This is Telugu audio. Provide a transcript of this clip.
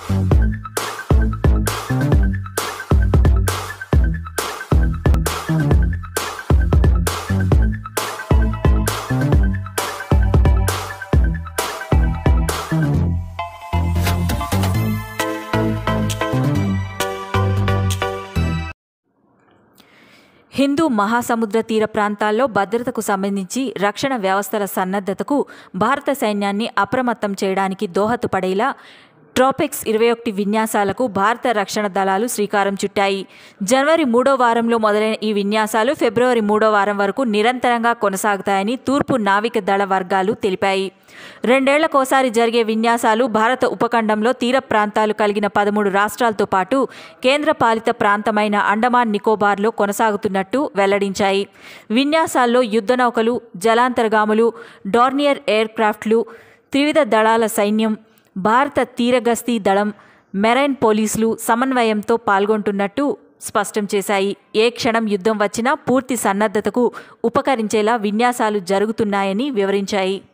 హిందూ మహాసముద్ర తీర ప్రాంతాల్లో భద్రతకు సంబంధించి రక్షణ వ్యవస్థల సన్నద్ధతకు భారత సైన్యాన్ని అప్రమత్తం చేయడానికి దోహదపడేలా ట్రోపెక్స్ ఇరవై ఒకటి విన్యాసాలకు భారత రక్షణ దళాలు శ్రీకారం చుట్టాయి జనవరి మూడో వారంలో మొదలైన ఈ విన్యాసాలు ఫిబ్రవరి మూడో వారం వరకు నిరంతరంగా కొనసాగుతాయని తూర్పు నావిక దళ వర్గాలు తెలిపాయి రెండేళ్లకోసారి జరిగే విన్యాసాలు భారత ఉపఖండంలో తీర ప్రాంతాలు కలిగిన పదమూడు రాష్ట్రాలతో పాటు కేంద్రపాలిత ప్రాంతమైన అండమాన్ నికోబార్లో కొనసాగుతున్నట్టు వెల్లడించాయి విన్యాసాల్లో యుద్ధ నౌకలు జలాంతర్గాములు డార్నియర్ ఎయిర్ క్రాఫ్ట్లు త్రివిధ దళాల సైన్యం భారత తీరగస్తీ దళం మెరైన్ పోలీసులు సమన్వయంతో పాల్గొంటున్నట్టు స్పష్టం చేశాయి ఏ క్షణం యుద్ధం వచ్చినా పూర్తి సన్నద్ధతకు ఉపకరించేలా విన్యాసాలు జరుగుతున్నాయని వివరించాయి